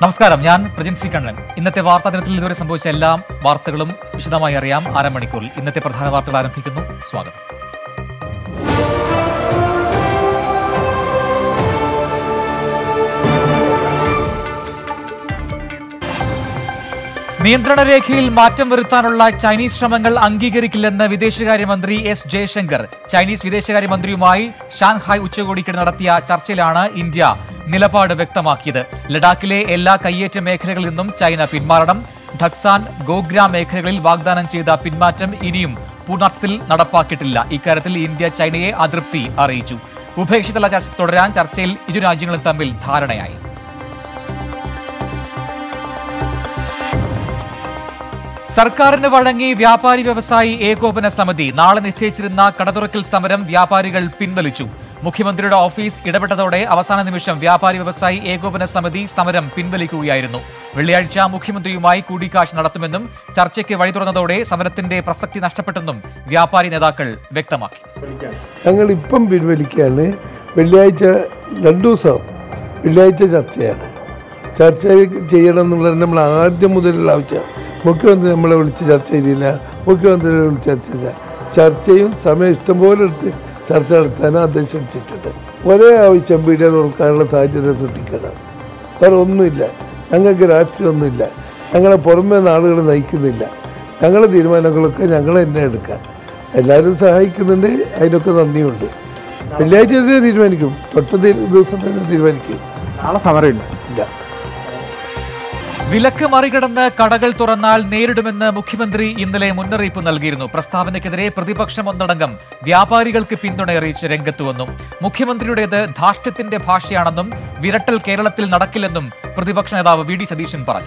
നമസ്കാരം ഞാൻ പ്രജിൻ സി കണ്ണൻ ഇന്നത്തെ വാർത്താ ദിനത്തിൽ ഇതുവരെ സംഭവിച്ച എല്ലാ വാർത്തകളും വിശദമായി അറിയാം അരമണിക്കൂറിൽ ഇന്നത്തെ പ്രധാന വാർത്തകൾ ആരംഭിക്കുന്നു സ്വാഗതം നിയന്ത്രണ രേഖയിൽ മാറ്റം വരുത്താനുള്ള ചൈനീസ് ശ്രമങ്ങൾ അംഗീകരിക്കില്ലെന്ന് വിദേശകാര്യമന്ത്രി എസ് ജയശങ്കർ ചൈനീസ് വിദേശകാര്യമന്ത്രിയുമായി ഷാൻഹായ് ഉച്ചകോടിക്കിടെ നടത്തിയ ചർച്ചയിലാണ് ഇന്ത്യ നിലപാട് വ്യക്തമാക്കിയത് ലഡാക്കിലെ എല്ലാ കയ്യേറ്റ മേഖലകളിൽ നിന്നും ചൈന പിന്മാറണം ധക്സാൻ ഗോഗ്ര മേഖലകളിൽ വാഗ്ദാനം ചെയ്ത പിന്മാറ്റം ഇനിയും പൂർണ്ണാർത്ഥത്തിൽ നടപ്പാക്കിയിട്ടില്ല ഇക്കാര്യത്തിൽ ഇന്ത്യ ചൈനയെ അതൃപ്തി അറിയിച്ചു ഉഭയകക്ഷിതല ചർച്ച തുടരാൻ ചർച്ചയിൽ ഇരു രാജ്യങ്ങളും തമ്മിൽ ധാരണയായി സർക്കാരിന് വഴങ്ങി വ്യാപാരി വ്യവസായി ഏകോപന സമിതി നാളെ നിശ്ചയിച്ചിരുന്ന കടതുറക്കൽ സമരം വ്യാപാരികൾ പിൻവലിച്ചു മുഖ്യമന്ത്രിയുടെ ഓഫീസ് ഇടപെട്ടതോടെ അവസാന നിമിഷം വ്യാപാരി വ്യവസായി ഏകോപന സമിതി സമരം പിൻവലിക്കുകയായിരുന്നു വെള്ളിയാഴ്ച മുഖ്യമന്ത്രിയുമായി കൂടിക്കാഴ്ച നടത്തുമെന്നും ചർച്ചയ്ക്ക് വഴി തുറന്നതോടെ സമരത്തിന്റെ പ്രസക്തി നഷ്ടപ്പെട്ടെന്നും വ്യാപാരി നേതാക്കൾ വ്യക്തമാക്കി ഞങ്ങൾ ഇപ്പം പിൻവലിക്കുകയാണ് വെള്ളിയാഴ്ച രണ്ടു ദിവസം വെള്ളിയാഴ്ച ചർച്ചയാണ് ചർച്ച ചെയ്യണം എന്നുള്ളത് നമ്മൾ ആദ്യം മുതലുള്ള ആവശ്യം മുഖ്യമന്ത്രി നമ്മളെ വിളിച്ച് ചർച്ച ചെയ്തില്ല മുഖ്യമന്ത്രിയെ വിളിച്ച് ചർച്ച ചെയ്തില്ല ചർച്ചയും സമയം ഇഷ്ടംപോലെ എടുത്ത് ചർച്ച നടത്താനും അദ്ദേഹം ക്ഷണിച്ചിട്ടുണ്ട് ഒരേ ആവശ്യം പീഡിയ തുറക്കാനുള്ള സാഹചര്യം സൃഷ്ടിക്കണം വേറെ ഒന്നുമില്ല ഞങ്ങൾക്ക് രാഷ്ട്രീയമൊന്നുമില്ല ഞങ്ങളെ പുറമേ നാളുകൾ നയിക്കുന്നില്ല ഞങ്ങളുടെ തീരുമാനങ്ങളൊക്കെ ഞങ്ങൾ തന്നെ എടുക്കാം എല്ലാവരും സഹായിക്കുന്നുണ്ട് അതിനൊക്കെ നന്ദിയുണ്ട് വെള്ളിയാഴ്ച തന്നെ തീരുമാനിക്കും തൊട്ട ദി- ദിവസം തന്നെ തീരുമാനിക്കും നാളെ സമരമില്ല ഇല്ല വിലക്ക് മറികടന്ന് കടകൾ തുറന്നാൽ നേരിടുമെന്ന് മുഖ്യമന്ത്രി ഇന്നലെ മുന്നറിയിപ്പ് നൽകിയിരുന്നു പ്രസ്താവനയ്ക്കെതിരെ പ്രതിപക്ഷം ഒന്നടങ്കം വ്യാപാരികൾക്ക് പിന്തുണ അറിയിച്ച് രംഗത്ത് വന്നു മുഖ്യമന്ത്രിയുടേത് ധാർഷ്ട്യത്തിന്റെ ഭാഷയാണെന്നും വിരട്ടൽ കേരളത്തിൽ നടക്കില്ലെന്നും പ്രതിപക്ഷ നേതാവ് വി ഡി സതീശൻ പറഞ്ഞു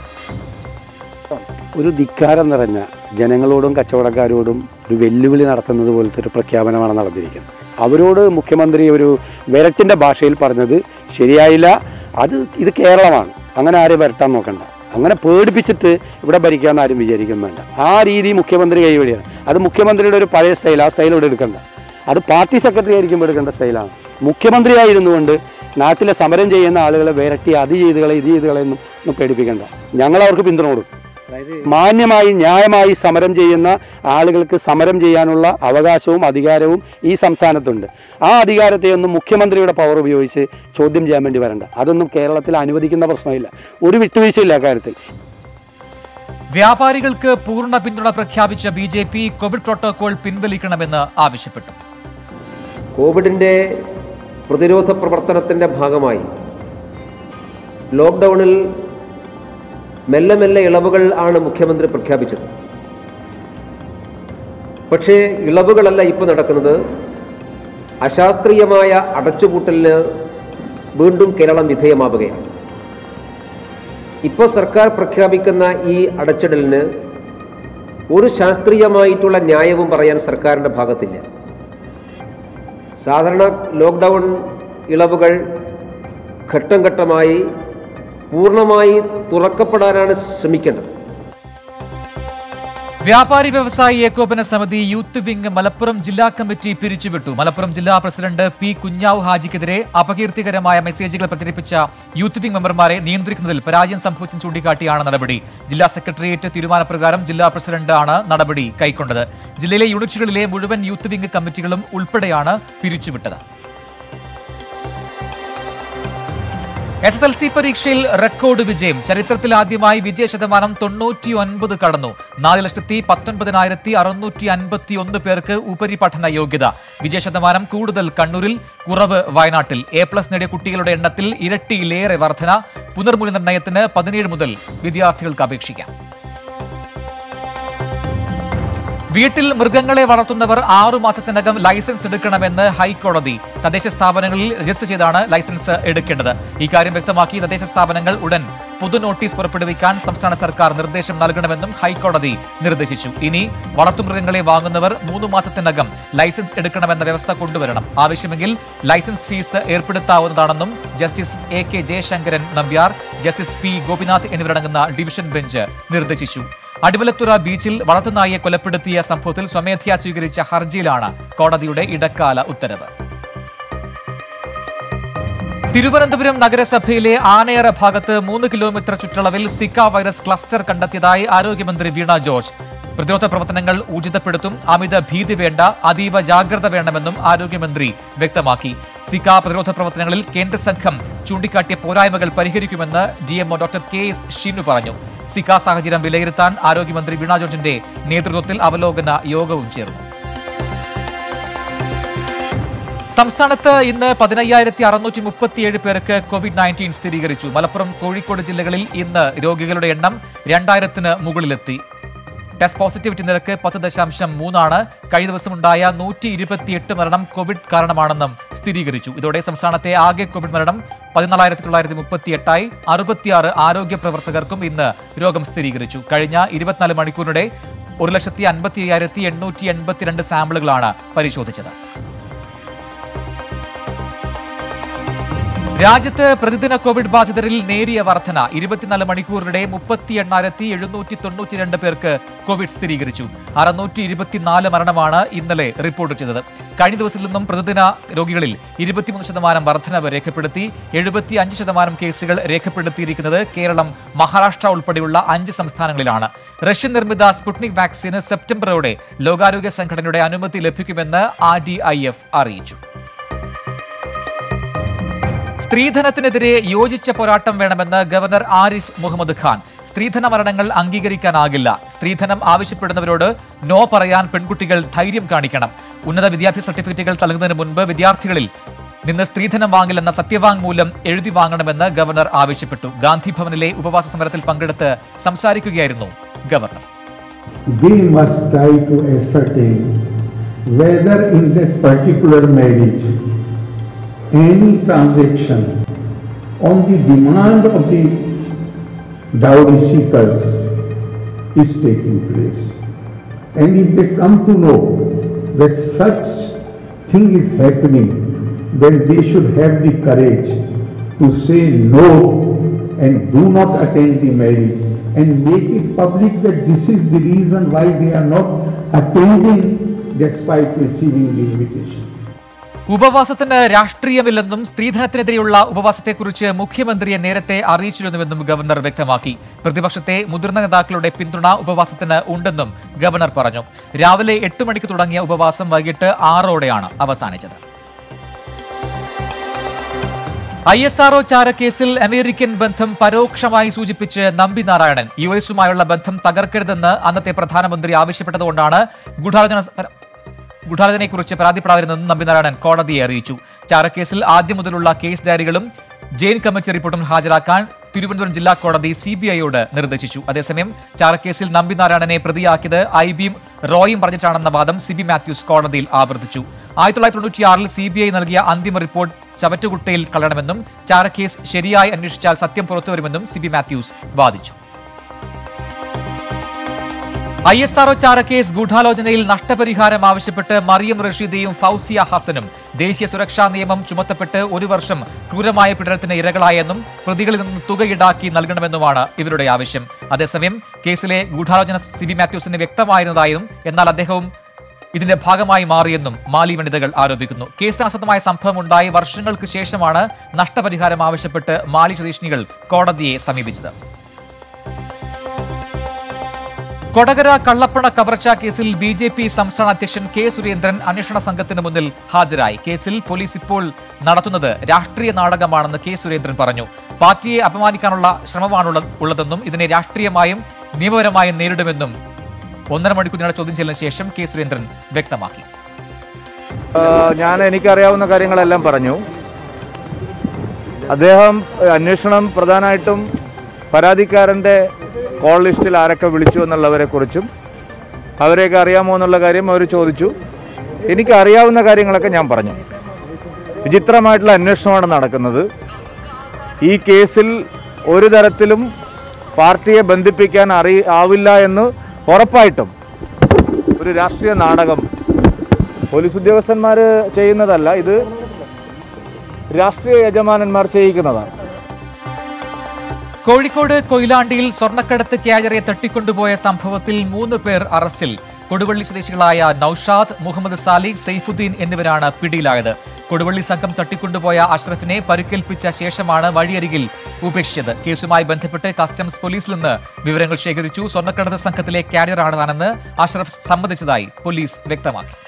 ഒരു ധിക്കാരം നിറഞ്ഞ ജനങ്ങളോടും കച്ചവടക്കാരോടും ഒരു വെല്ലുവിളി നടത്തുന്നത് പോലത്തെ ഒരു പ്രഖ്യാപനമാണ് നടന്നിരിക്കുന്നത് അവരോട് മുഖ്യമന്ത്രി ഒരു വിരട്ടിൻ്റെ ഭാഷയിൽ പറഞ്ഞത് ശരിയായില്ല അത് ഇത് കേരളമാണ് അങ്ങനെ ആരെയും വരട്ടാൻ നോക്കണ്ട അങ്ങനെ പേടിപ്പിച്ചിട്ട് ഇവിടെ ഭരിക്കാമെന്ന് ആരും വിചാരിക്കും വേണ്ട ആ രീതി മുഖ്യമന്ത്രി കൈവഴിയാണ് അത് മുഖ്യമന്ത്രിയുടെ ഒരു പഴയ സ്റ്റൈൽ ആ സ്റ്റൈൽ ഇവിടെ എടുക്കണ്ട അത് പാർട്ടി സെക്രട്ടറി ആയിരിക്കുമ്പോൾ എടുക്കേണ്ട സ്റ്റൈലാണ് മുഖ്യമന്ത്രിയായിരുന്നുകൊണ്ട് നാട്ടിലെ സമരം ചെയ്യുന്ന ആളുകളെ വിരട്ടി അത് ചെയ്തുകളെ ഇത് ചെയ്തുകളെ ഒന്നും ഒന്നും പേടിപ്പിക്കണ്ട ഞങ്ങൾ അവർക്ക് പിന്തുണ കൊടുക്കും മാന്യമായി ന്യായമായി സമരം ചെയ്യുന്ന ആളുകൾക്ക് സമരം ചെയ്യാനുള്ള അവകാശവും അധികാരവും ഈ സംസ്ഥാനത്തുണ്ട് ആ അധികാരത്തെ ഒന്നും മുഖ്യമന്ത്രിയുടെ പവർ ഉപയോഗിച്ച് ചോദ്യം ചെയ്യാൻ വേണ്ടി വരണ്ട അതൊന്നും കേരളത്തിൽ അനുവദിക്കുന്ന പ്രശ്നമില്ല ഒരു വിട്ടുവീഴ്ചയില്ല അക്കാര്യത്തിൽ വ്യാപാരികൾക്ക് പൂർണ്ണ പിന്തുണ പ്രഖ്യാപിച്ച B J P Covid protocol പിൻവലിക്കണമെന്ന് ആവശ്യപ്പെട്ടു കോവിഡിൻ്റെ പ്രതിരോധ പ്രവർത്തനത്തിൻ്റെ ഭാഗമായി ലോക്ക്ഡൗണിൽ മെല്ലെ മെല്ലെ ഇളവുകൾ ആണ് മുഖ്യമന്ത്രി പ്രഖ്യാപിച്ചത് പക്ഷേ ഇളവുകളല്ല ഇപ്പോൾ നടക്കുന്നത് അശാസ്ത്രീയമായ അടച്ചുപൂട്ടലിന് വീണ്ടും കേരളം വിധേയമാവുകയാണ് ഇപ്പോൾ സർക്കാർ പ്രഖ്യാപിക്കുന്ന ഈ അടച്ചിടലിന് ഒരു ശാസ്ത്രീയമായിട്ടുള്ള ന്യായവും പറയാൻ സർക്കാരിൻ്റെ ഭാഗത്തില്ല സാധാരണ ലോക്ക്ഡൗൺ ഇളവുകൾ ഘട്ടം ഘട്ടമായി പൂർണ്ണമായി തുറക്കപ്പെടാനാണ് ശ്രമിക്കേണ്ടത് വ്യാപാരി വ്യവസായി ഏകോപന സമിതി യൂത്ത് വിംഗ് മലപ്പുറം ജില്ലാ കമ്മിറ്റി പിരിച്ചുവിട്ടു മലപ്പുറം ജില്ലാ പ്രസിഡന്റ് പി കുഞ്ഞാവ് ഹാജിക്കെതിരെ അപകീർത്തികരമായ മെസ്സേജുകൾ പ്രചരിപ്പിച്ച യൂത്ത് വിംഗ് മെമ്പർമാരെ നിയന്ത്രിക്കുന്നതിൽ പരാജയം സംഭവിച്ചെന്ന് ചൂണ്ടിക്കാട്ടിയാണ് നടപടി ജില്ലാ സെക്രട്ടേറിയറ്റ് തീരുമാനപ്രകാരം ജില്ലാ പ്രസിഡന്റ് ആണ് നടപടി കൈക്കൊണ്ടത് ജില്ലയിലെ യൂണിറ്റുകളിലെ മുഴുവൻ യൂത്ത് വിംഗ് കമ്മിറ്റികളും ഉൾപ്പെടെയാണ് പിരിച്ചുവിട്ടത് എസ് എസ് എൽ സി പരീക്ഷയിൽ റെക്കോർഡ് വിജയം ചരിത്രത്തിൽ ആദ്യമായി വിജയ ശതമാനം തൊണ്ണൂറ്റി ഒൻപത് കടന്നു നാല് ലക്ഷത്തി പത്തൊൻപതിനായിരത്തി അറുന്നൂറ്റി അൻപത്തി ഒന്ന് പേർക്ക് ഉപരിപഠന യോഗ്യത വിജയ ശതമാനം കൂടുതൽ കണ്ണൂരിൽ കുറവ് വയനാട്ടിൽ എ പ്ലസ് നേടിയ കുട്ടികളുടെ എണ്ണത്തിൽ ഇരട്ടിയിലേറെ വർധന പുനർമൂല്യനിർണ്ണയത്തിന് പതിനേഴ് മുതൽ വിദ്യാർത്ഥികൾക്ക് അപേക്ഷിക്കാം വീട്ടിൽ മൃഗങ്ങളെ വളർത്തുന്നവർ ആറു മാസത്തിനകം ലൈസൻസ് എടുക്കണമെന്ന് ഹൈക്കോടതി തദ്ദേശ സ്ഥാപനങ്ങളിൽ രജിസ്റ്റർ ചെയ്താണ് ലൈസൻസ് എടുക്കേണ്ടത് ഇക്കാര്യം വ്യക്തമാക്കി തദ്ദേശ സ്ഥാപനങ്ങൾ ഉടൻ പൊതു നോട്ടീസ് പുറപ്പെടുവിക്കാൻ സംസ്ഥാന സർക്കാർ നിർദ്ദേശം നൽകണമെന്നും ഹൈക്കോടതി നിർദ്ദേശിച്ചു ഇനി വളർത്തുമൃഗങ്ങളെ വാങ്ങുന്നവർ മൂന്ന് മാസത്തിനകം ലൈസൻസ് എടുക്കണമെന്ന വ്യവസ്ഥ കൊണ്ടുവരണം ആവശ്യമെങ്കിൽ ലൈസൻസ് ഫീസ് ഏർപ്പെടുത്താവുന്നതാണെന്നും justice A K Jayasankaran Nambiar justice P Gopinath എന്നിവരടങ്ങുന്ന ഡിവിഷൻ ബെഞ്ച് നിർദ്ദേശിച്ചു അടിമലത്തുറ ബീച്ചിൽ വളർത്തുനായെ കൊലപ്പെടുത്തിയ സംഭവത്തിൽ സ്വമേധയാ സ്വീകരിച്ച ഹർജിയിലാണ് കോടതിയുടെ ഇടക്കാല ഉത്തരവ് തിരുവനന്തപുരം നഗരസഭയിലെ ആനയറ ഭാഗത്ത് മൂന്ന് കിലോമീറ്റർ ചുറ്റളവിൽ സിക്ക വൈറസ് ക്ലസ്റ്റർ കണ്ടെത്തിയതായി ആരോഗ്യമന്ത്രി വീണ ജോർജ് പ്രതിരോധ പ്രവർത്തനങ്ങൾ ഊർജിതപ്പെടുത്തും അമിത ഭീതി വേണ്ട അതീവ ജാഗ്രത വേണമെന്നും ആരോഗ്യമന്ത്രി വ്യക്തമാക്കി സിക്ക പ്രതിരോധ പ്രവർത്തനങ്ങളിൽ കേന്ദ്ര സംഘം ചൂണ്ടിക്കാട്ടിയ പോരായ്മകൾ പരിഹരിക്കുമെന്ന് DMO doctor K S Shinu പറഞ്ഞു സിക്ക സാഹചര്യം വിലയിരുത്താൻ ആരോഗ്യമന്ത്രി വീണ ജോർജിന്റെ നേതൃത്വത്തിൽ അവലോകന യോഗവും ചേർന്നു സംസ്ഥാനത്ത് ഇന്ന് പതിനയ്യായിരത്തി അറുന്നൂറ്റി മുപ്പത്തിയേഴ് പേർക്ക് കോവിഡ് നയൻറ്റീൻ സ്ഥിരീകരിച്ചു മലപ്പുറം കോഴിക്കോട് ജില്ലകളിൽ ഇന്ന് രോഗികളുടെ എണ്ണം രണ്ടായിരത്തിന് മുകളിലെത്തി ടെസ്റ്റ് പോസിറ്റിവിറ്റി നിരക്ക് പത്ത് ദശാംശം മൂന്നാണ് കഴിഞ്ഞ ദിവസമുണ്ടായ നൂറ്റി ഇരുപത്തിയെട്ട് മരണം കോവിഡ് കാരണമാണെന്നും സ്ഥിരീകരിച്ചു ഇതോടെ സംസ്ഥാനത്തെ ആകെ കോവിഡ് മരണം പതിനാലായിരത്തി തൊള്ളായിരത്തി മുപ്പത്തി എട്ടായി അറുപത്തിയാറ് ആരോഗ്യ പ്രവർത്തകർക്കും ഇന്ന് രോഗം സ്ഥിരീകരിച്ചു കഴിഞ്ഞ ഇരുപത്തിനാല് മണിക്കൂറിനിടെ ഒരു ലക്ഷത്തി അൻപത്തി അയ്യായിരത്തി എണ്ണൂറ്റി എൺപത്തിരണ്ട് സാമ്പിളുകളാണ് പരിശോധിച്ചത് രാജ്യത്ത് പ്രതിദിന കോവിഡ് ബാധിതരിൽ നേരിയ വർധന ഇരുപത്തിനാല് മണിക്കൂറിനിടെ മുപ്പത്തി എണ്ണായിരത്തി എഴുന്നൂറ്റി തൊണ്ണൂറ്റിരണ്ട് പേർക്ക് കോവിഡ് സ്ഥിരീകരിച്ചു അറുന്നൂറ്റി ഇരുപത്തിനാല് മരണമാണ് ഇന്നലെ റിപ്പോർട്ട് ചെയ്തത് കഴിഞ്ഞ ദിവസത്തിൽ നിന്നും പ്രതിദിന രോഗികളിൽ ഇരുപത്തിമൂന്ന് ശതമാനം വർധനവ് രേഖപ്പെടുത്തി എഴുപത്തി അഞ്ച് ശതമാനം കേസുകൾ രേഖപ്പെടുത്തിയിരിക്കുന്നത് കേരളം മഹാരാഷ്ട്ര ഉൾപ്പെടെയുള്ള അഞ്ച് സംസ്ഥാനങ്ങളിലാണ് റഷ്യൻ നിർമ്മിത സ്പുട്നിക് വാക്സിന് സെപ്റ്റംബറോടെ ലോകാരോഗ്യ സംഘടനയുടെ അനുമതി ലഭിക്കുമെന്ന് ആർ ഡി ഐ എഫ് അറിയിച്ചു സ്ത്രീധനത്തിനെതിരെ യോജിച്ച പോരാട്ടം വേണമെന്ന് ഗവർണർ ആരിഫ് മുഹമ്മദ് ഖാൻ സ്ത്രീധന മരണങ്ങൾ അംഗീകരിക്കാനാകില്ല സ്ത്രീധനം ആവശ്യപ്പെടുന്നവരോട് നോ പറയാൻ പെൺകുട്ടികൾ ധൈര്യം കാണിക്കണം ഉന്നത വിദ്യാഭ്യാസ സർട്ടിഫിക്കറ്റുകൾ നൽകുന്നതിന് മുൻപ് വിദ്യാർത്ഥികളിൽ നിന്ന് സ്ത്രീധനം വാങ്ങില്ലെന്ന സത്യവാങ്മൂലം എഴുതി വാങ്ങണമെന്ന് ഗവർണർ ആവശ്യപ്പെട്ടു ഗാന്ധി ഭവനിലെ ഉപവാസ സമരത്തിൽ പങ്കെടുത്ത് സംസാരിക്കുകയായിരുന്നു governor we must try to ascertain whether in that particular marriage any transaction on the demand of the dowry seekers is taking place. And if they come to know that such thing is happening, then they should have the courage to say no and do not attend the marriage and make it public that this is the reason why they are not attending despite receiving the invitation. ഉപവാസത്തിന് രാഷ്ട്രീയമില്ലെന്നും സ്ത്രീധനത്തിനെതിരെയുള്ള ഉപവാസത്തെക്കുറിച്ച് മുഖ്യമന്ത്രിയെ നേരത്തെ അറിയിച്ചിരുന്നുവെന്നും governor വ്യക്തമാക്കി പ്രതിപക്ഷത്തെ മുതിർന്ന നേതാക്കളുടെ പിന്തുണ ഉപവാസത്തിന് ഉണ്ടെന്നും ഗവർണർ പറഞ്ഞു രാവിലെ എട്ട് മണിക്ക് തുടങ്ങിയ ഉപവാസം വൈകിട്ട് ആറോടെയാണ് അവസാനിച്ചത് ഐ എസ് ആർഒ ചാരക്കേസിൽ അമേരിക്കൻ ബന്ധം പരോക്ഷമായി സൂചിപ്പിച്ച് നമ്പി നാരായണൻ യു എസുമായുള്ള ബന്ധം തകർക്കരുതെന്ന് അന്നത്തെ പ്രധാനമന്ത്രി ആവശ്യപ്പെട്ടതുകൊണ്ടാണ് ഗൂഢാലോചന ഗൂഢാലോചനയെക്കുറിച്ച് പരാതിപ്പെടാതിരുന്നതെന്നും നമ്പിനാരായണൻ കോടതിയെ അറിയിച്ചു ചാരക്കേസിൽ ആദ്യം മുതലുള്ള കേസ് ഡയറികളും ജയിൽ കമ്മിറ്റി റിപ്പോർട്ടും ഹാജരാക്കാൻ തിരുവനന്തപുരം ജില്ലാ കോടതി സി ബി ഐയോട് നിർദ്ദേശിച്ചു അതേസമയം ചാരക്കേസിൽ നമ്പിനാരായണനെ പ്രതിയാക്കിയത് ഐ ബിയും റോയും പറഞ്ഞിട്ടാണെന്ന വാദം സി ബി മാത്യൂസ് കോടതിയിൽ ആവർത്തിച്ചു ആയിരത്തി തൊള്ളായിരത്തി തൊണ്ണൂറ്റിയാറിൽ സി ബി ഐ നൽകിയ അന്തിമ റിപ്പോർട്ട് ചവറ്റുകുട്ടയിൽ കളയണമെന്നും ചാരക്കേസ് ശരിയായി അന്വേഷിച്ചാൽ സത്യം പുറത്തുവരുമെന്നും സി ബി മാത്യൂസ് വാദിച്ചു ഐ എസ് ആർഒ ചാരക്കേസ് ഗൂഢാലോചനയിൽ നഷ്ടപരിഹാരം ആവശ്യപ്പെട്ട് മറിയം റഷീദയും ഫൗസിയ ഹസനും ദേശീയ സുരക്ഷാ നിയമം ചുമത്തപ്പെട്ട് ഒരു വർഷം ക്രൂരമായ പീഡനത്തിന് ഇരകളായെന്നും പ്രതികളിൽ നിന്ന് തുക ഈടാക്കി നൽകണമെന്നുമാണ് ഇവരുടെ ആവശ്യം അതേസമയം കേസിലെ ഗൂഢാലോചന സി ബി മാത്യൂസിന് വ്യക്തമായിരുന്നതായും എന്നാൽ അദ്ദേഹവും ഇതിന്റെ ഭാഗമായി മാറിയെന്നും മാലി വനിതകൾ ആരോപിക്കുന്നു കേസിനാസ്പദമായ സംഭവം ഉണ്ടായി വർഷങ്ങൾക്ക് ശേഷമാണ് നഷ്ടപരിഹാരം ആവശ്യപ്പെട്ട് മാലി സ്വദേശിനികൾ കോടതിയെ സമീപിച്ചത് കൊടകര കള്ളപ്പണ കവർച്ചാ കേസിൽ ബി ജെ പി സംസ്ഥാന അധ്യക്ഷൻ കെ സുരേന്ദ്രൻ അന്വേഷണ സംഘത്തിന് മുന്നിൽ ഹാജരായി കേസിൽ പോലീസ് ഇപ്പോൾ നടത്തുന്നത് രാഷ്ട്രീയ നാടകമാണെന്ന് കെ സുരേന്ദ്രൻ പറഞ്ഞു പാർട്ടിയെ അപമാനിക്കാനുള്ള ശ്രമമാണുള്ള ഉള്ളതെന്നും ഇതിനെ രാഷ്ട്രീയമായും നിയമപരമായും നേരിടുമെന്നും ഒന്നര മണിക്കൂറിനോട് ചോദ്യം ചെയ്യലിന് ശേഷം കെ സുരേന്ദ്രൻ വ്യക്തമാക്കി ആഹ് ഞാൻ എനിക്കറിയാവുന്ന കാര്യങ്ങളെല്ലാം പറഞ്ഞു അദ്ദേഹം ഏഹ്, അന്വേഷണം പ്രധാനമായിട്ടും പരാതിക്കാരൻ്റെ കോൾ ലിസ്റ്റിൽ ആരൊക്കെ വിളിച്ചു എന്നുള്ളവരെ കുറിച്ചും അവരെയൊക്കെ അറിയാമോ എന്നുള്ള കാര്യം അവർ ചോദിച്ചു എനിക്ക് അറിയാവുന്ന കാര്യങ്ങളൊക്കെ ഞാൻ പറഞ്ഞു വിചിത്രമായിട്ടുള്ള അന്വേഷണമാണ് നടക്കുന്നത് ഈ കേസിൽ ഒരു തരത്തിലും പാർട്ടിയെ ബന്ധിപ്പിക്കാൻ അറി ആവില്ല എന്ന് ഉറപ്പായിട്ടും ഒരു രാഷ്ട്രീയ നാടകം പോലീസ് ഉദ്യോഗസ്ഥന്മാർ ചെയ്യുന്നതല്ല ഇത് രാഷ്ട്രീയ യജമാനന്മാർ ചെയ്യിക്കുന്നതാണ് കോഴിക്കോട് കൊയിലാണ്ടിയിൽ സ്വർണ്ണക്കടത്ത് ക്യാജറെ തട്ടിക്കൊണ്ടുപോയ സംഭവത്തിൽ മൂന്ന് പേർ അറസ്റ്റിൽ കൊടുവള്ളി സ്വദേശികളായ നൌഷാദ് മുഹമ്മദ് സാലിഖ് സൈഫുദ്ദീൻ എന്നിവരാണ് പിടിയിലായത് കൊടുവള്ളി സംഘം തട്ടിക്കൊണ്ടുപോയ അഷ്റഫിനെ പരിക്കേൽപ്പിച്ച ശേഷമാണ് വഴിയരികിൽ ഉപേക്ഷിച്ചത് കേസുമായി ബന്ധപ്പെട്ട് കസ്റ്റംസ് പോലീസിൽ നിന്ന് വിവരങ്ങൾ ശേഖരിച്ചു സ്വർണ്ണക്കടത്ത് സംഘത്തിലെ കാരിയറാണ് താനെന്ന് അഷ്റഫ് സമ്മതിച്ചതായി പോലീസ് വ്യക്തമാക്കി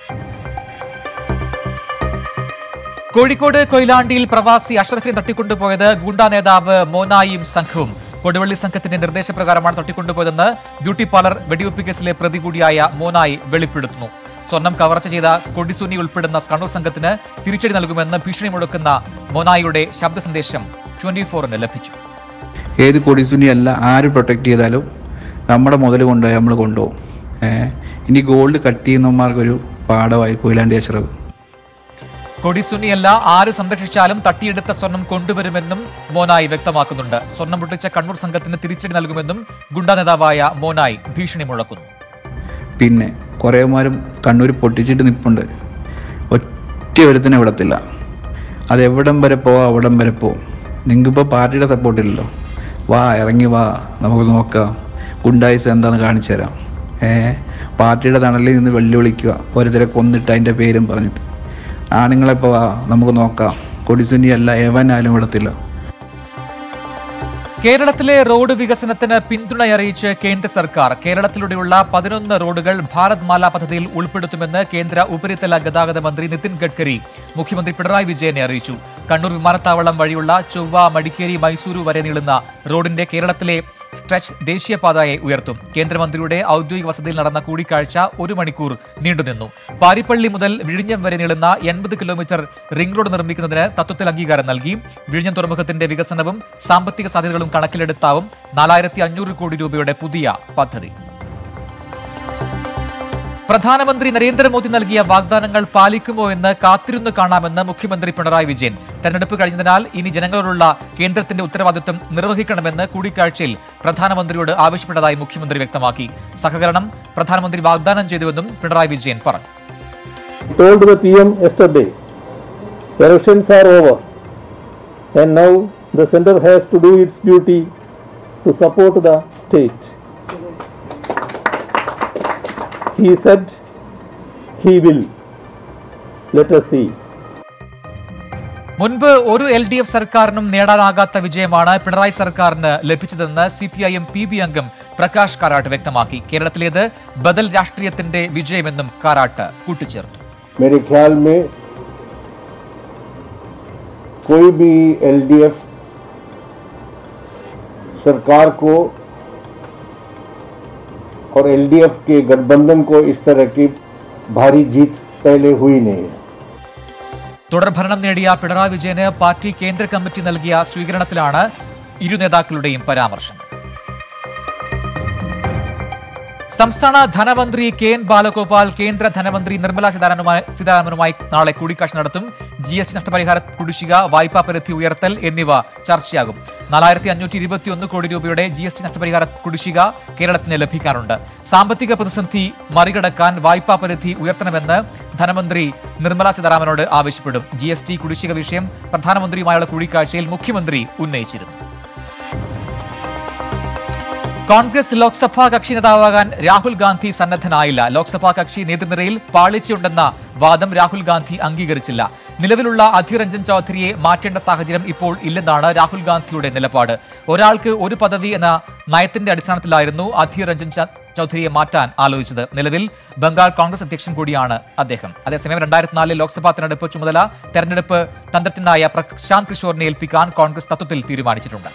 കോഴിക്കോട് കൊയിലാണ്ടിയിൽ പ്രവാസി അഷ്റഫിനെ തട്ടിക്കൊണ്ടുപോയത് ഗുണ്ടാ നേതാവ് മോനായിയും സംഘവും കൊടുവള്ളി സംഘത്തിന്റെ നിർദ്ദേശപ്രകാരമാണ് തട്ടിക്കൊണ്ടുപോയതെന്ന് ബ്യൂട്ടി പാർലർ വെടിവെപ്പ് കേസിലെ പ്രതി കൂടിയായ മോനായി വെളിപ്പെടുത്തുന്നു സ്വർണം കവർച്ച ചെയ്ത കൊടിസുനി ഉൾപ്പെടുന്ന കണ്ണൂർ സംഘത്തിന് തിരിച്ചടി നൽകുമെന്ന് ഭീഷണി മുഴക്കുന്ന മോനായിയുടെ ശബ്ദ സന്ദേശം ട്വന്റി ഫോറിന് ലഭിച്ചു ഏത് കൊടിസുനിയല്ല ആര് പ്രൊട്ടക്ട് ചെയ്താലും നമ്മുടെ മുതൽ കൊണ്ടുപോയി നമ്മൾ കൊണ്ടുപോകും ഏഹ് ഇനി ഗോൾഡ് കട്ട് ചെയ്യുന്നവന്മാർക്കൊരു പാഠമായി കൊയിലാണ്ടി അഷ്റഫ് കൊടിസുനിയല്ല ആര് സംരക്ഷിച്ചാലും തട്ടിയെടുത്ത സ്വർണം കൊണ്ടുവരുമെന്നും മോനായി വ്യക്തമാക്കുന്നുണ്ട് സ്വർണം പൊട്ടിച്ച കണ്ണൂർ സംഘത്തിന് തിരിച്ചടി നൽകുമെന്നും ഗുണ്ടാ നേതാവായ മോനായി ഭീഷണി മുഴക്കുന്നു പിന്നെ കുറേമാരും കണ്ണൂർ പൊട്ടിച്ചിട്ട് നിൽപ്പുണ്ട് ഒറ്റ ഒരുത്തിനെ വിടത്തില്ല അത് എവിടം വരെ പോവാ അവിടം വരെ പോവും നിങ്ങൾക്കിപ്പോൾ പാർട്ടിയുടെ സപ്പോർട്ടില്ലല്ലോ വാ ഇറങ്ങി വാ നമുക്ക് നോക്കാം ഗുണ്ടായിസ് എന്താണെന്ന് കാണിച്ചു തരാം ഏ പാർട്ടിയുടെ തണലിൽ നിന്ന് വെല്ലുവിളിക്കുക ഓരോരുത്തരെ കൊന്നിട്ട് അതിൻ്റെ പേരും പറഞ്ഞിട്ട് ആണുങ്ങളെപ്പോൾ വാ നമുക്ക് നോക്കാം കൊടിസുനിയല്ല എവനാലും വിടത്തില്ല കേരളത്തിലെ റോഡ് വികസനത്തിന് പിന്തുണയറിയിച്ച് കേന്ദ്ര സർക്കാർ കേരളത്തിലൂടെയുള്ള പതിനൊന്ന് റോഡുകൾ ഭാരത് മാല പദ്ധതിയിൽ ഉൾപ്പെടുത്തുമെന്ന് കേന്ദ്ര ഉപരിതല ഗതാഗത മന്ത്രി നിതിൻ ഗഡ്കരി മുഖ്യമന്ത്രി പിണറായി വിജയനെ അറിയിച്ചു കണ്ണൂർ വിമാനത്താവളം വഴിയുള്ള ചൊവ്വ മടിക്കേരി മൈസൂരു വരെ നീളുന്ന റോഡിന്റെ കേരളത്തിലെ സ്ട്രെച്ച് ദേശീയപാതയെ ഉയർത്തും കേന്ദ്രമന്ത്രിയുടെ ഔദ്യോഗിക വസതിയിൽ നടന്ന കൂടിക്കാഴ്ച ഒരു മണിക്കൂർ നീണ്ടുനിന്നു പാരിപ്പള്ളി മുതൽ വിഴിഞ്ഞം വരെ നീളുന്ന എൺപത് കിലോമീറ്റർ റിംഗ് റോഡ് നിർമ്മിക്കുന്നതിന് തത്വത്തിൽ അംഗീകാരം നൽകി വിഴിഞ്ഞം തുറമുഖത്തിന്റെ വികസനവും സാമ്പത്തിക സാധ്യതകളും കണക്കിലെടുത്താവും നാലായിരത്തി അഞ്ഞൂറ് കോടി രൂപയുടെ പുതിയ പദ്ധതി പ്രധാനമന്ത്രി നരേന്ദ്രമോദി നൽകിയ വാഗ്ദാനങ്ങൾ പാലിക്കുമോ എന്ന് കാത്തിരുന്നു കാണാമെന്ന് മുഖ്യമന്ത്രി പിണറായി വിജയൻ തെരഞ്ഞെടുപ്പ് കഴിഞ്ഞതിനാൽ ഇനി ജനങ്ങളോടുള്ള കേന്ദ്രത്തിന്റെ ഉത്തരവാദിത്വം നിർവഹിക്കണമെന്ന് കൂടിക്കാഴ്ചയിൽ പ്രധാനമന്ത്രിയോട് ആവശ്യപ്പെട്ടതായി മുഖ്യമന്ത്രി വ്യക്തമാക്കി സഹകരണം പ്രധാനമന്ത്രി വാഗ്ദാനം ചെയ്തുവെന്നും പിണറായി വിജയൻ പറഞ്ഞു told the PM yesterday, elections are over and now the center has to do its duty to support the state. He said he will. Let us see. മുൻപ് ഒരു എൽ ഡി എഫ് സർക്കാരിനും നേടാനാകാത്ത വിജയമാണ് പിണറായി സർക്കാരിന് ലഭിച്ചതെന്ന് C P I M P B അംഗം പ്രകാശ് കാരാട്ട് വ്യക്തമാക്കി കേരളത്തിലേത് ബദൽ രാഷ്ട്രീയത്തിന്റെ വിജയമെന്നും കാരാട്ട് കൂട്ടിച്ചേർത്തു मेरे ख्याल में कोई भी एलडीएफ सरकार को और एलडीएफ के गठबंधन को इस तरह की भारी जीत पहले हुई नहीं है തുടർഭരണം നേടിയ പിണറായി വിജയന് പാർട്ടി കേന്ദ്ര കമ്മിറ്റി നൽകിയ സ്വീകരണത്തിലാണ് ഇരു നേതാക്കളുടെയും പരാമർശം സംസ്ഥാന ധനമന്ത്രി കെ എൻ ബാലഗോപാൽ കേന്ദ്ര ധനമന്ത്രി നിർമ്മല സീതാരാമനുമായി സീതാരാമനുമായി നാളെ കൂടിക്കാഴ്ച നടത്തും ജി എസ് ടി നഷ്ടപരിഹാര കുടിശ്ശിക വായ്പാ പരിധി ഉയർത്തൽ എന്നിവ ചർച്ചയാകും നാലായിരത്തി അഞ്ഞൂറ്റി ഇരുപത്തിയൊന്ന് കോടി രൂപയുടെ ജി എസ് ടി നഷ്ടപരിഹാര കുടിശ്ശിക കേരളത്തിന് ലഭിക്കാനുണ്ട് സാമ്പത്തിക പ്രതിസന്ധി മറികടക്കാൻ വായ്പാ പരിധി ഉയർത്തണമെന്ന് ധനമന്ത്രി നിർമ്മല സീതാരാമനോട് ആവശ്യപ്പെടും ജി എസ് ടി കുടിശ്ശിക വിഷയം പ്രധാനമന്ത്രിയുമായുള്ള കൂടിക്കാഴ്ചയിൽ മുഖ്യമന്ത്രി ഉന്നയിച്ചിരുന്നു കോൺഗ്രസ് ലോക്സഭാ കക്ഷി നേതാവാകാൻ രാഹുൽ ഗാന്ധി സന്നദ്ധനായില്ല ലോക്സഭാ കക്ഷി നേതൃനിരയിൽ പാളിച്ചയുണ്ടെന്ന വാദം രാഹുൽ ഗാന്ധി അംഗീകരിച്ചില്ല നിലവിലുള്ള അധീർ രഞ്ജൻ ചൌധരിയെ മാറ്റേണ്ട സാഹചര്യം ഇപ്പോൾ ഇല്ലെന്നാണ് രാഹുൽ ഗാന്ധിയുടെ നിലപാട് ഒരാൾക്ക് ഒരു പദവി എന്ന നയത്തിന്റെ അടിസ്ഥാനത്തിലായിരുന്നു അധീർ രഞ്ജൻ ച- ചൌധരിയെ മാറ്റാൻ ആലോചിച്ചത് നിലവിൽ ബംഗാൾ കോൺഗ്രസ് അധ്യക്ഷൻ കൂടിയാണ് അദ്ദേഹം അതേസമയം രണ്ടായിരത്തി നാലിലെ ലോക്സഭാ തെരഞ്ഞെടുപ്പ് ചുമതല തെരഞ്ഞെടുപ്പ് തന്ത്രജ്ഞനായ പ്രശാന്ത് കിഷോറിനെ ഏൽപ്പിക്കാൻ കോൺഗ്രസ് തത്വത്തിൽ തീരുമാനിച്ചിട്ടുണ്ട്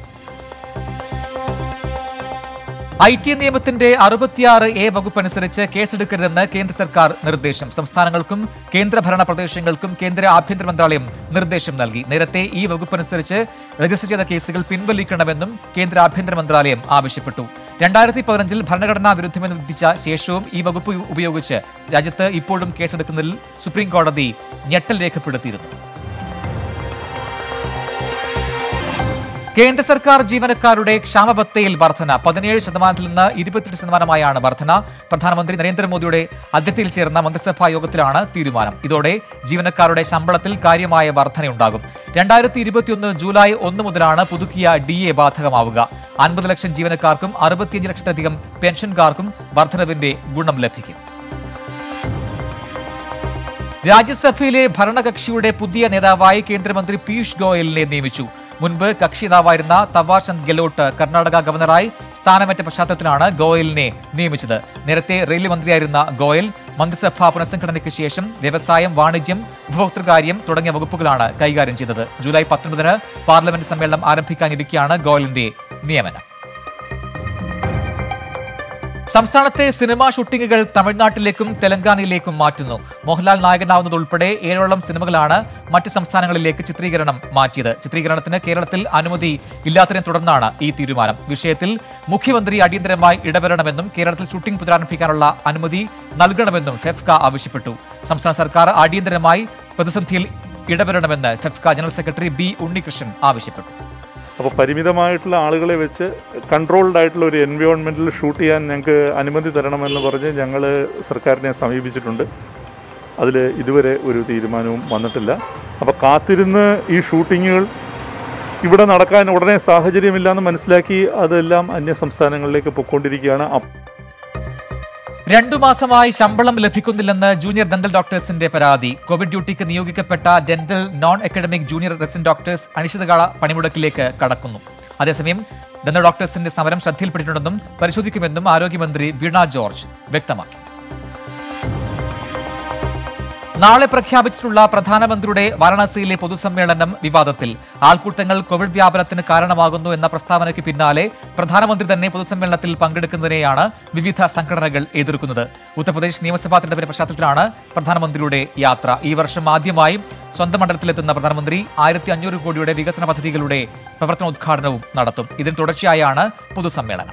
ഐ ടി നിയമത്തിന്റെ അറുപത്തിയാറ് എ വകുപ്പ് അനുസരിച്ച് കേസെടുക്കരുതെന്ന് കേന്ദ്ര സർക്കാർ നിർദ്ദേശം സംസ്ഥാനങ്ങൾക്കും കേന്ദ്രഭരണ പ്രദേശങ്ങൾക്കും കേന്ദ്ര ആഭ്യന്തര മന്ത്രാലയം നിർദ്ദേശം നൽകി നേരത്തെ ഈ വകുപ്പ് അനുസരിച്ച് രജിസ്റ്റർ ചെയ്ത കേസുകൾ പിൻവലിക്കണമെന്നും കേന്ദ്ര ആഭ്യന്തര മന്ത്രാലയം ആവശ്യപ്പെട്ടു രണ്ടായിരത്തി പതിനഞ്ചിൽ ഭരണഘടനാ വിരുദ്ധമെന്ന് വിധിച്ച ശേഷവും ഈ വകുപ്പ് ഉപയോഗിച്ച് രാജ്യത്ത് ഇപ്പോഴും കേസെടുക്കുന്നതിൽ സുപ്രീം കോടതി ഞെട്ടൽ രേഖപ്പെടുത്തിയിരുന്നു കേന്ദ്ര സർക്കാർ ജീവനക്കാരുടെ ക്ഷാമബത്തയിൽ വർധന പതിനേഴ് ശതമാനത്തിൽ നിന്ന് ഇരുപത്തെട്ട് ശതമാനമായാണ് വർധന പ്രധാനമന്ത്രി നരേന്ദ്രമോദിയുടെ അധ്യക്ഷതയിൽ ചേർന്ന മന്ത്രിസഭാ യോഗത്തിലാണ് തീരുമാനം ഇതോടെ ജീവനക്കാരുടെ ശമ്പളത്തിൽ കാര്യമായ വർധനയുണ്ടാകും രണ്ടായിരത്തി ഇരുപത്തിയൊന്ന് ജൂലൈ ഒന്ന് മുതലാണ് പുതുക്കിയ ഡി എ ബാധകമാവുക അൻപത് ലക്ഷം ജീവനക്കാർക്കും അറുപത്തിയഞ്ച് ലക്ഷത്തിലധികം പെൻഷൻകാർക്കും വർധനവിന്റെ ഗുണം ലഭിക്കും രാജ്യസഭയിലെ ഭരണകക്ഷിയുടെ പുതിയ നേതാവായി കേന്ദ്രമന്ത്രി പീയൂഷ് ഗോയലിനെ നിയമിച്ചു മുൻപ് കക്ഷി നേതാവായിരുന്ന തവാർചന്ദ് ഗെലോട്ട് കർണാടക ഗവർണറായി സ്ഥാനമേറ്റ പശ്ചാത്തലത്തിലാണ് ഗോയലിനെ നിയമിച്ചത് നേരത്തെ റെയിൽവേ മന്ത്രിയായിരുന്ന ഗോയൽ മന്ത്രിസഭാ പുനഃസംഘടനയ്ക്ക് ശേഷം വ്യവസായം വാണിജ്യം ഉപഭോക്തൃകാര്യം തുടങ്ങിയ വകുപ്പുകളാണ് കൈകാര്യം ചെയ്തത് ജൂലൈ പത്തൊൻപതിന് പാർലമെന്റ് സമ്മേളനം ആരംഭിക്കാനിരിക്കെയാണ് ഗോയലിന്റെ നിയമനം സംസ്ഥാനത്തെ സിനിമാ ഷൂട്ടിങ്ങുകൾ തമിഴ്നാട്ടിലേക്കും തെലങ്കാനയിലേക്കും മാറ്റുന്നു മോഹൻലാൽ നായകനാവുന്നതുൾപ്പെടെ ഏഴോളം സിനിമകളാണ് മറ്റ് സംസ്ഥാനങ്ങളിലേക്ക് ചിത്രീകരണം മാറ്റിയത് ചിത്രീകരണത്തിന് കേരളത്തിൽ അനുമതി ഇല്ലാത്തതിനെ തുടർന്നാണ് ഈ തീരുമാനം വിഷയത്തിൽ മുഖ്യമന്ത്രി അടിയന്തരമായി ഇടപെടണമെന്നും കേരളത്തിൽ ഷൂട്ടിംഗ് പുനരാരംഭിക്കാനുള്ള അനുമതി നൽകണമെന്നും ഫെഫ്ക ആവശ്യപ്പെട്ടു സംസ്ഥാന സർക്കാർ അടിയന്തരമായി പ്രതിസന്ധിയിൽ ഇടപെടണമെന്ന് FEFKA general secretary B Unnikrishnan ആവശ്യപ്പെട്ടു അപ്പോൾ പരിമിതമായിട്ടുള്ള ആളുകളെ വെച്ച് കൺട്രോൾഡ് ആയിട്ടുള്ള ഒരു എൻവയോൺമെൻറ്റിൽ ഷൂട്ട് ചെയ്യാൻ ഞങ്ങൾക്ക് അനുമതി തരണമെന്ന് പറഞ്ഞ് ഞങ്ങൾ സർക്കാരിനെ സമീപിച്ചിട്ടുണ്ട് അതിൽ ഇതുവരെ ഒരു തീരുമാനവും വന്നിട്ടില്ല അപ്പോൾ കാത്തിരുന്ന് ഈ ഷൂട്ടിങ്ങുകൾ ഇവിടെ നടക്കാൻ ഉടനെ സാഹചര്യമില്ലാന്ന് മനസ്സിലാക്കി അതെല്ലാം അന്യ സംസ്ഥാനങ്ങളിലേക്ക് പൊയ്ക്കൊണ്ടിരിക്കുകയാണ് അപ്പ- രണ്ടു മാസമായി ശമ്പളം ലഭിക്കുന്നില്ലെന്ന് ജൂനിയർ ഡെന്റൽ ഡോക്ടേഴ്സിന്റെ പരാതി കോവിഡ് ഡ്യൂട്ടിക്ക് നിയോഗിക്കപ്പെട്ട dental non academic junior resident doctors അനിശ്ചിതകാല പണിമുടക്കിലേക്ക് കടക്കുന്നു അതേസമയം ഡെന്റൽ ഡോക്ടേഴ്സിന്റെ സമരം ശ്രദ്ധയിൽപ്പെട്ടിട്ടുണ്ടെന്നും പരിശോധിക്കുമെന്നും ആരോഗ്യമന്ത്രി വീണ ജോർജ് വ്യക്തമാക്കി നാളെ പ്രഖ്യാപിച്ചിട്ടുള്ള പ്രധാനമന്ത്രിയുടെ വാരണാസിയിലെ പൊതുസമ്മേളനം വിവാദത്തിൽ ആൾക്കൂട്ടങ്ങൾ കോവിഡ് വ്യാപനത്തിന് കാരണമാകുന്നു എന്ന പ്രസ്താവനയ്ക്ക് പിന്നാലെ പ്രധാനമന്ത്രി തന്നെ പൊതുസമ്മേളനത്തിൽ പങ്കെടുക്കുന്നതിനെയാണ് വിവിധ സംഘടനകൾ എതിർക്കുന്നത് ഉത്തർപ്രദേശ് നിയമസഭാ തെരഞ്ഞെടുപ്പിന്റെ പശ്ചാത്തലത്തിലാണ് പ്രധാനമന്ത്രിയുടെ യാത്ര ഈ വർഷം ആദ്യമായി സ്വന്തം മണ്ഡലത്തിലെത്തുന്ന പ്രധാനമന്ത്രി ആയിരത്തി അഞ്ഞൂറ് കോടിയുടെ വികസന പദ്ധതികളുടെ പ്രവർത്തനോദ്ഘാടനവും നടത്തും ഇതിന് തുടർച്ചയായാണ് പൊതുസമ്മേളനം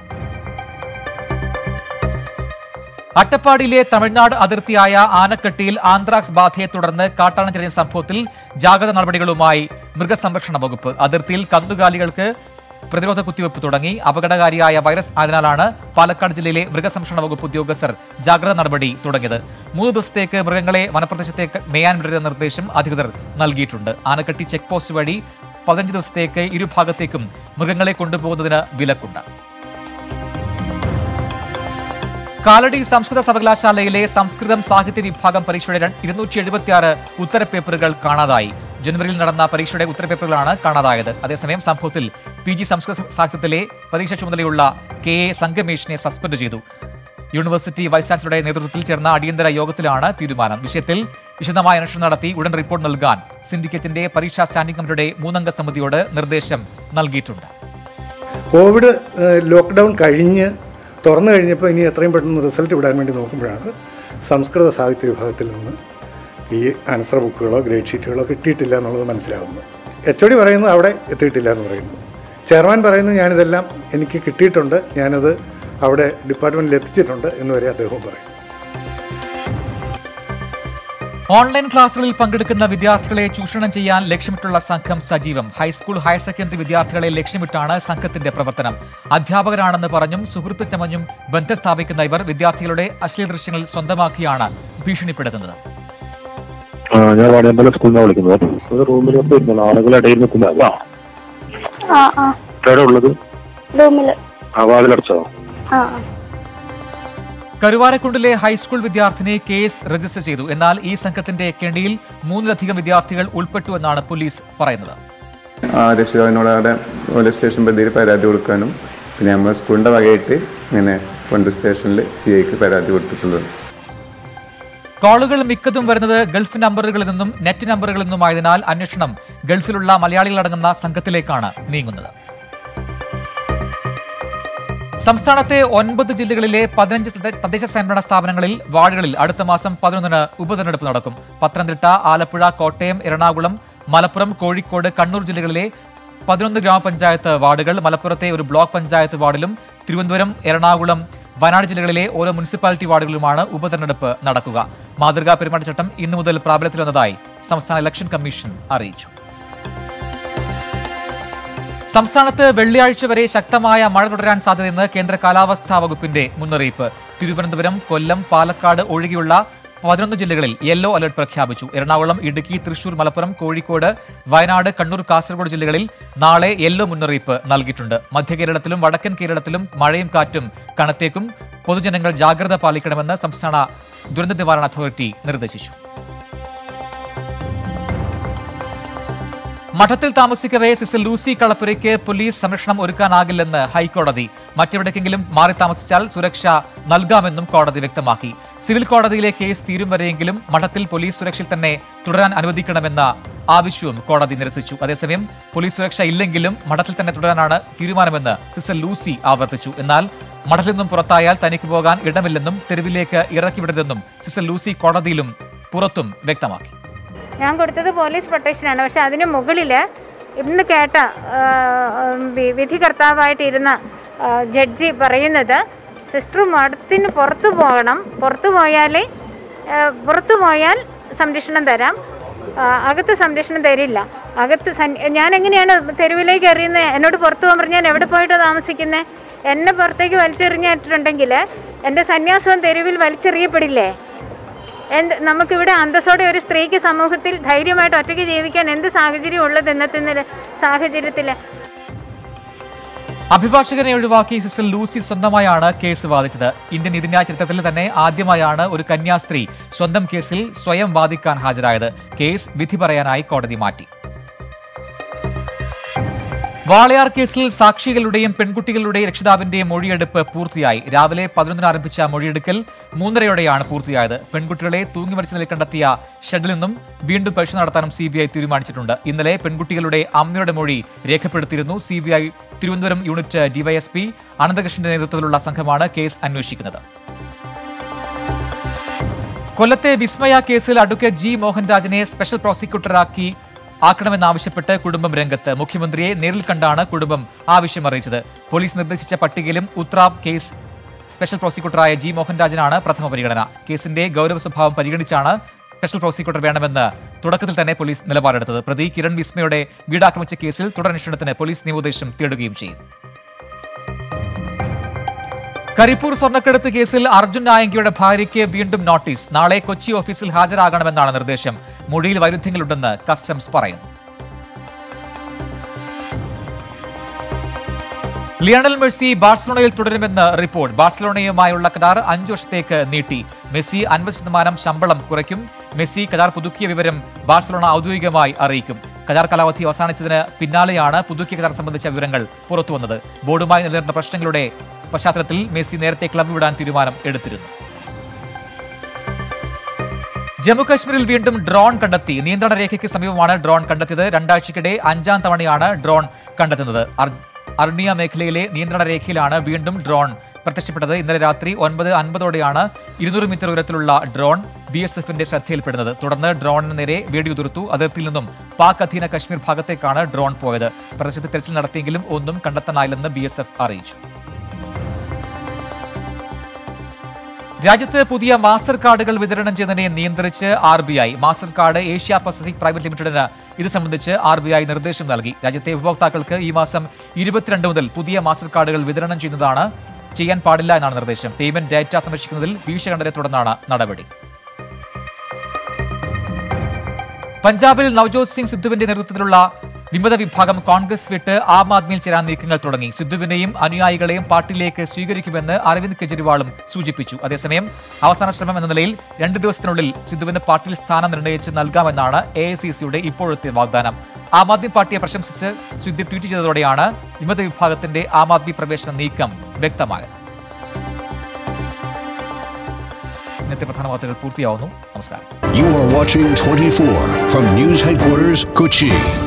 അട്ടപ്പാടിയിലെ തമിഴ്നാട് അതിർത്തിയായ ആനക്കട്ടിയിൽ ആന്ത്രാക്സ് ബാധയെ തുടർന്ന് കാട്ടാന ചെറിയ സംഭവത്തിൽ ജാഗ്രത നടപടികളുമായി മൃഗസംരക്ഷണ വകുപ്പ് അതിർത്തിയിൽ കന്നുകാലികൾക്ക് പ്രതിരോധ കുത്തിവയ്പ് തുടങ്ങി അപകടകാരിയായ വൈറസ് ആയതിനാലാണ് പാലക്കാട് ജില്ലയിലെ മൃഗസംരക്ഷണ വകുപ്പ് ഉദ്യോഗസ്ഥർ ജാഗ്രത നടപടി തുടങ്ങിയത് മൂന്ന് ദിവസത്തേക്ക് മൃഗങ്ങളെ വനപ്രദേശത്തേക്ക് മേയാൻ വിടരുന്ന നിർദ്ദേശം അധികൃതർ നൽകിയിട്ടുണ്ട് ആനക്കട്ടി ചെക്ക് പോസ്റ്റ് വഴി പതിനഞ്ച് ദിവസത്തേക്ക് ഇരുഭാഗത്തേക്കും മൃഗങ്ങളെ കൊണ്ടുപോകുന്നതിന് വിലക്കുണ്ട് കാലടി സംസ്കൃത സർവകലാശാലയിലെ സംസ്കൃതം സാഹിത്യ വിഭാഗം പരീക്ഷയുടെ ഇരുന്നൂറ്റി എഴുപത്തിയാറ് ഉത്തരപേപ്പറുകൾ കാണാതായി ജനുവരിയിൽ നടന്ന പരീക്ഷയുടെ ഉത്തരപേപ്പറുകളാണ് കാണാതായത് അതേസമയം സംഭവത്തിൽ പി ജി സംസ്കൃത സാഹിത്യത്തിലെ പരീക്ഷ ചുമതലയുള്ള കെ എ സംഗമേഷിനെ സസ്പെൻഡ് ചെയ്തു യൂണിവേഴ്സിറ്റി വൈസ് ചാൻസലറുടെ നേതൃത്വത്തിൽ ചേർന്ന അടിയന്തര യോഗത്തിലാണ് തീരുമാനം വിഷയത്തിൽ വിശദമായ അന്വേഷണം നടത്തി ഉടൻ റിപ്പോർട്ട് നൽകാൻ സിൻഡിക്കേറ്റിന്റെ പരീക്ഷാ സ്റ്റാൻഡിംഗ് കമ്മിറ്റിയുടെ മൂന്നംഗ സമിതിയോട് നിർദ്ദേശം നൽകിയിട്ടുണ്ട് കോവിഡ് ഏഹ്, ലോക്ക്ഡൗൺ കഴിഞ്ഞ് തുറന്നു കഴിഞ്ഞപ്പോൾ ഇനി എത്രയും പെട്ടെന്ന് റിസൾട്ട് വിടാൻ വേണ്ടി നോക്കുമ്പോഴാണ് സംസ്കൃത സാഹിത്യ വിഭാഗത്തിൽ നിന്ന് ഈ ആൻസർ ബുക്കുകളോ ഗ്രേഡ് ഷീറ്റുകളോ കിട്ടിയിട്ടില്ല എന്നുള്ളത് മനസ്സിലാകുന്നു എച്ച് ഒ ഡി പറയുന്നത് അവിടെ എത്തിയിട്ടില്ല എന്ന് പറയുന്നു ചെയർമാൻ പറയുന്നു ഞാനിതെല്ലാം എനിക്ക് കിട്ടിയിട്ടുണ്ട് ഞാനത് അവിടെ ഡിപ്പാർട്ട്മെൻറ്റിൽ എത്തിച്ചിട്ടുണ്ട് എന്ന് വരെ അദ്ദേഹവും പറയും ഓൺലൈൻ ക്ലാസുകളിൽ പങ്കെടുക്കുന്ന വിദ്യാർത്ഥികളെ ചൂഷണം ചെയ്യാൻ ലക്ഷ്യമിട്ടുള്ള സംഘം സജീവം ഹൈസ്കൂൾ ഹയർ സെക്കൻഡറി വിദ്യാർത്ഥികളെ ലക്ഷ്യമിട്ടാണ് സംഘത്തിന്റെ പ്രവർത്തനം അധ്യാപകരാണെന്ന് പറഞ്ഞും സുഹൃത്ത് ചമഞ്ഞും ബന്ധം സ്ഥാപിക്കുന്ന ഇവർ വിദ്യാർത്ഥികളുടെ അശ്ലീല ദൃശ്യങ്ങൾ സ്വന്തമാക്കിയാണ് ഭീഷണിപ്പെടുത്തുന്നത് ആ, ഞാൻ വാണിയമ്പലം സ്കൂളിൽ നിന്നാണ് വിളിക്കുന്നത് ഒരു റൂമിലൊക്കെ ഇരുന്നു ആളുകളുടെ ഇടയിൽ നിൽക്കുന്ന ആ ആ ആ എവിടെ ഉള്ളത് റൂമില് ആ വാതിലടച്ചോ ആ കരുവാരക്കുണ്ടിലെ ഹൈസ്കൂൾ വിദ്യാർത്ഥിനി കേസ് രജിസ്റ്റർ ചെയ്തു എന്നാൽ ഈ സംഘത്തിന്റെ കെണിയിൽ മൂന്നിലധികം വിദ്യാർത്ഥികൾ ഉൾപ്പെട്ടു എന്നാണ് പോലീസ് പറയുന്നത് ആ രക്ഷിതാവിനോട് അവിടെ പോലീസ് സ്റ്റേഷൻ പ്രതിയിൽ പരാതി കൊടുക്കാനും പിന്നെ നമ്മൾ സ്കൂളിൻ്റെ വകയായിട്ട് ഇങ്ങനെ കൊണ്ട് സ്റ്റേഷനിൽ സി ഐക്ക് പരാതി കൊടുത്തിട്ടുള്ളത് കോളുകൾ മിക്കതും വരുന്നത് ഗൾഫ് നമ്പറുകളിൽ നിന്നും നെറ്റ് നമ്പറുകളിൽ നിന്നുമായതിനാൽ അന്വേഷണം ഗൾഫിലുള്ള മലയാളികളടങ്ങുന്ന സംഘത്തിലേക്കാണ് നീങ്ങുന്നത് സംസ്ഥാനത്തെ ഒൻപത് ജില്ലകളിലെ പതിനഞ്ച് തദ്ദ- തദ്ദേശ സ്വയംഭരണ സ്ഥാപനങ്ങളിൽ വാർഡുകളിൽ അടുത്ത മാസം പതിനൊന്നിന് ഉപതെരഞ്ഞെടുപ്പ് നടക്കും പത്തനംതിട്ട ആലപ്പുഴ കോട്ടയം എറണാകുളം മലപ്പുറം കോഴിക്കോട് കണ്ണൂർ ജില്ലകളിലെ പതിനൊന്ന് ഗ്രാമപഞ്ചായത്ത് വാർഡുകൾ മലപ്പുറത്തെ ഒരു ബ്ലോക്ക് പഞ്ചായത്ത് വാർഡിലും തിരുവനന്തപുരം എറണാകുളം വയനാട് ജില്ലകളിലെ ഓരോ മുനിസിപ്പാലിറ്റി വാർഡുകളിലുമാണ് ഉപതെരഞ്ഞെടുപ്പ് നടക്കുക മാതൃകാ പെരുമാറ്റച്ചട്ടം ഇന്നു മുതൽ പ്രാബല്യത്തിൽ വന്നതായി സംസ്ഥാന ഇലക്ഷൻ കമ്മീഷൻ അറിയിച്ചു സംസ്ഥാനത്ത് വെള്ളിയാഴ്ച വരെ ശക്തമായ മഴ തുടരാൻ സാധ്യതയെന്ന് കേന്ദ്ര കാലാവസ്ഥാ വകുപ്പിന്റെ മുന്നറിയിപ്പ് തിരുവനന്തപുരം കൊല്ലം പാലക്കാട് ഒഴികെയുള്ള പതിനൊന്ന് ജില്ലകളിൽ യെല്ലോ അലർട്ട് പ്രഖ്യാപിച്ചു എറണാകുളം ഇടുക്കി തൃശൂർ മലപ്പുറം കോഴിക്കോട് വയനാട് കണ്ണൂർ കാസർഗോഡ് ജില്ലകളിൽ നാളെ യെല്ലോ മുന്നറിയിപ്പ് നൽകിയിട്ടുണ്ട് മധ്യ കേരളത്തിലും വടക്കൻ കേരളത്തിലും മഴയും കാറ്റും കനത്തേക്കും പൊതുജനങ്ങൾ ജാഗ്രത പാലിക്കണമെന്ന് സംസ്ഥാന ദുരന്ത നിവാരണ അതോറിറ്റി നിർദ്ദേശിച്ചു മഠത്തിൽ താമസിക്കവേ സിസിൽ ലൂസി കളപ്പുരയ്ക്ക് പോലീസ് സംരക്ഷണം ഒരുക്കാനാകില്ലെന്ന് ഹൈക്കോടതി മറ്റെവിടേക്കെങ്കിലും മാറി താമസിച്ചാൽ സുരക്ഷ നൽകാമെന്നും കോടതി വ്യക്തമാക്കി സിവിൽ കോടതിയിലെ കേസ് തീരും വരെയെങ്കിലും മഠത്തിൽ പോലീസ് സുരക്ഷയിൽ തന്നെ തുടരാൻ അനുവദിക്കണമെന്ന ആവശ്യവും കോടതി നിരസിച്ചു അതേസമയം പോലീസ് സുരക്ഷ ഇല്ലെങ്കിലും മഠത്തിൽ തന്നെ തുടരാനാണ് തീരുമാനമെന്ന് സിസ്റ്റർ ലൂസി ആവർത്തിച്ചു എന്നാൽ മഠത്തിൽ നിന്നും പുറത്തായാൽ തനിക്ക് പോകാൻ ഇടമില്ലെന്നും തെരുവിലേക്ക് ഇറക്കിവിടരുതെന്നും സിസ്റ്റർ ലൂസി കോടതിയിലും പുറത്തും വ്യക്തമാക്കി ഞാൻ കൊടുത്തത് പോലീസ് പ്രൊട്ടക്ഷനാണ് പക്ഷെ അതിന് മുകളിൽ ഇന്ന് കേട്ട ആ, വി- വിധികർത്താവായിട്ടിരുന്ന ആ, ജഡ്ജി പറയുന്നത് സിസ്റ്റർ മഠത്തിന് പുറത്തു പോകണം പുറത്തു പോയാൽ പുറത്തു പോയാൽ സംരക്ഷണം തരാം ആ, അകത്ത് സംരക്ഷണം തരില്ല അകത്ത് സൻ- ഞാൻ എങ്ങനെയാണ് തെരുവിലേക്ക് എറിയുന്നത് എന്നോട് പുറത്തു പോകാൻ പറഞ്ഞാൽ ഞാൻ എവിടെ പോയിട്ടാണ് താമസിക്കുന്നത് എന്നെ പുറത്തേക്ക് വലിച്ചെറിഞ്ഞിട്ടുണ്ടെങ്കിൽ എൻ്റെ സന്യാസവും തെരുവിൽ വലിച്ചെറിയപ്പെടില്ലേ എന്ത് നമുക്കിവിടെ അന്തസ്സോടെ ഒരു സ്ത്രീക്ക് സമൂഹത്തിൽ ധൈര്യമായിട്ട് ഒറ്റയ്ക്ക് ജീവിക്കാൻ എന്ത് സാഹചര്യം ഉള്ളത് ഇന്നത്തെ നില- സാഹചര്യത്തിൽ അഭിഭാഷകനെ ഒഴിവാക്കി സിസ്റ്റർ ലൂസി സ്വന്തമായാണ് കേസ് വാദിച്ചത് ഇന്ത്യൻ നീതിന്യായ ചരിത്രത്തിൽ തന്നെ ആദ്യമായാണ് ഒരു കന്യാസ്ത്രീ സ്വന്തം കേസിൽ സ്വയം വാദിക്കാൻ ഹാജരായത് കേസ് വിധി പറയാനായി കോടതി മാറ്റി വാളയാർ കേസിൽ സാക്ഷികളുടെയും പെൺകുട്ടികളുടെയും രക്ഷിതാവിന്റെയും മൊഴിയെടുപ്പ് പൂർത്തിയായി രാവിലെ പതിനൊന്നിന് ആരംഭിച്ച മൊഴിയെടുക്കൽ മൂന്നരയോടെയാണ് പൂർത്തിയായത് പെൺകുട്ടികളെ തൂങ്ങിമരിച്ച നിലയിൽ കണ്ടെത്തിയ ഷെഡിൽ നിന്നും വീണ്ടും പരിശോധന നടത്താനും സി തീരുമാനിച്ചിട്ടുണ്ട് ഇന്നലെ പെൺകുട്ടികളുടെ അമ്മയുടെ മൊഴി രേഖപ്പെടുത്തിയിരുന്നു സി തിരുവനന്തപുരം യൂണിറ്റ് ഡിവൈഎസ്പി അനന്തകൃഷ്ണന്റെ നേതൃത്വത്തിലുള്ള സംഘമാണ് കേസ് അന്വേഷിക്കുന്നത് കൊല്ലത്തെ വിസ്മയ കേസിൽ അഡ്വക്കേറ്റ് ജി മോഹൻരാജിനെ സ്പെഷ്യൽ പ്രോസിക്യൂട്ടറാക്കി ആക്കണമെന്നാവശ്യപ്പെട്ട് കുടുംബം രംഗത്ത് മുഖ്യമന്ത്രിയെ നേരിൽ കണ്ടാണ് കുടുംബം ആവശ്യം അറിയിച്ചത് പോലീസ് നിർദ്ദേശിച്ച പട്ടികയിലും ഉത്രാബ് കേസ് സ്പെഷ്യൽ പ്രോസിക്യൂട്ടറായ ജി മോഹൻരാജിനാണ് പ്രഥമ പരിഗണന കേസിന്റെ ഗൗരവ സ്വഭാവം പരിഗണിച്ചാണ് സ്പെഷ്യൽ പ്രോസിക്യൂട്ടർ വേണമെന്ന് തുടക്കത്തിൽ തന്നെ പോലീസ് നിലപാടെടുത്തത് പ്രതി കിരൺ വിസ്മയുടെ വീടാക്രമിച്ച കേസിൽ തുടരന്വേഷണത്തിന് പോലീസ് നിയമോപദേശം തേടുകയും ചെയ്യും കരിപ്പൂർ സ്വർണ്ണക്കടത്ത് കേസിൽ അർജുൻ നായങ്കിയുടെ ഭാര്യയ്ക്ക് വീണ്ടും നോട്ടീസ് നാളെ കൊച്ചി ഓഫീസിൽ ഹാജരാകണമെന്നാണ് നിർദ്ദേശം മൊഴിയിൽ വൈരുദ്ധ്യങ്ങളുണ്ടെന്ന് കസ്റ്റംസ് പറയുന്നു ലിയണൽ മെസ്സി ബാഴ്സലോണയിൽ തുടരുമെന്ന് റിപ്പോർട്ട് ബാഴ്സലോണയുമായുള്ള കരാർ അഞ്ചു വർഷത്തേക്ക് നീട്ടി മെസ്സി അൻപത് ശതമാനം ശമ്പളം കുറയ്ക്കും മെസ്സി കരാർ പുതുക്കിയ വിവരം ബാഴ്സലോണ ഔദ്യോഗികമായി അറിയിക്കും കരാർ കാലാവധി അവസാനിച്ചതിന് പിന്നാലെയാണ് പുതുക്കിയ കരാർ സംബന്ധിച്ച വിവരങ്ങൾ പുറത്തുവന്നത് ബോർഡുമായി നിലനിർന്ന പ്രശ്നങ്ങളുടെ പശ്ചാത്തലത്തിൽ മെസ്സി നേരത്തെ ക്ലബ്ബ് വിടാൻ തീരുമാനം എടുത്തിരുന്നു ജമ്മുകശ്മീരിൽ വീണ്ടും ഡ്രോൺ കണ്ടെത്തി നിയന്ത്രണ രേഖയ്ക്ക് സമീപമാണ് ഡ്രോൺ കണ്ടെത്തിയത് രണ്ടാഴ്ചക്കിടെ അഞ്ചാം തവണയാണ് ഡ്രോൺ കണ്ടെത്തുന്നത് അർ- അർണിയ മേഖലയിലെ നിയന്ത്രണ രേഖയിലാണ് വീണ്ടും ഡ്രോൺ പ്രത്യക്ഷപ്പെട്ടത് ഇന്നലെ രാത്രി ഒൻപത് അൻപതോടെയാണ് ഇരുന്നൂറ് മീറ്റർ ഉയരത്തിലുള്ള ഡ്രോൺ ബി എസ് എഫിന്റെ ശ്രദ്ധയിൽപ്പെടുന്നത് തുടർന്ന് ഡ്രോണിന് നേരെ വെടിയുതിർത്തു അതിർത്തിയിൽ നിന്നും പാക് അധീന കശ്മീർ ഭാഗത്തേക്കാണ് ഡ്രോൺ പോയത് പ്രദേശത്ത് തെരച്ചിൽ നടത്തിയെങ്കിലും ഒന്നും കണ്ടെത്താനായില്ലെന്ന് ബി അറിയിച്ചു രാജ്യത്ത് പുതിയ മാസ്റ്റർ കാർഡുകൾ വിതരണം ചെയ്യുന്നതിനെ നിയന്ത്രിച്ച് R B I Mastercard Asia Pacific private ലിമിറ്റഡിന് ഇത് സംബന്ധിച്ച് ആർ ബി ഐ നിർദ്ദേശം നൽകി രാജ്യത്തെ ഉപഭോക്താക്കൾക്ക് ഈ മാസം ഇരുപത്തിരണ്ട് മുതൽ പുതിയ മാസ്റ്റർ കാർഡുകൾ വിതരണം ചെയ്യുന്നതാണ് ചെയ്യാൻ പാടില്ല എന്നാണ് നിർദ്ദേശം പേയ്മെന്റ് ഡാറ്റ സംരക്ഷിക്കുന്നതിൽ വീഴ്ച കണ്ടതിനെ തുടർന്നാണ് നടപടി പഞ്ചാബിൽ നവജോത് സിംഗ് സിദ്ധുവിന്റെ നേതൃത്വത്തിലുള്ള വിമത വിഭാഗം കോൺഗ്രസ് വിട്ട് ആം ആദ്മിയിൽ ചേരാൻ നീക്കങ്ങൾ തുടങ്ങി സിദ്ധുവിനെയും അനുയായികളെയും പാർട്ടിയിലേക്ക് സ്വീകരിക്കുമെന്ന് അരവിന്ദ് കെജ്രിവാളും സൂചിപ്പിച്ചു അതേസമയം അവസാന ശ്രമം എന്ന നിലയിൽ രണ്ട് ദിവസത്തിനുള്ളിൽ സിദ്ധുവിന് പാർട്ടിയിൽ സ്ഥാനം നിർണയിച്ച് നൽകാമെന്നാണ് എ ഐ സി സിയുടെ ഇപ്പോഴത്തെ വാഗ്ദാനം ആം ആദ്മി പാർട്ടിയെ പ്രശംസിച്ച് സിദ്ധു ട്വീറ്റ് ചെയ്തതോടെയാണ് വിമത വിഭാഗത്തിന്റെ ആം ആദ്മി പ്രവേശന നീക്കം വ്യക്തമായത് ഇന്നത്തെ പ്രധാന വാർത്തകൾ പൂർത്തിയാവുന്നു നമസ്കാരം You are watching 24 from News Headquarters, Kochi.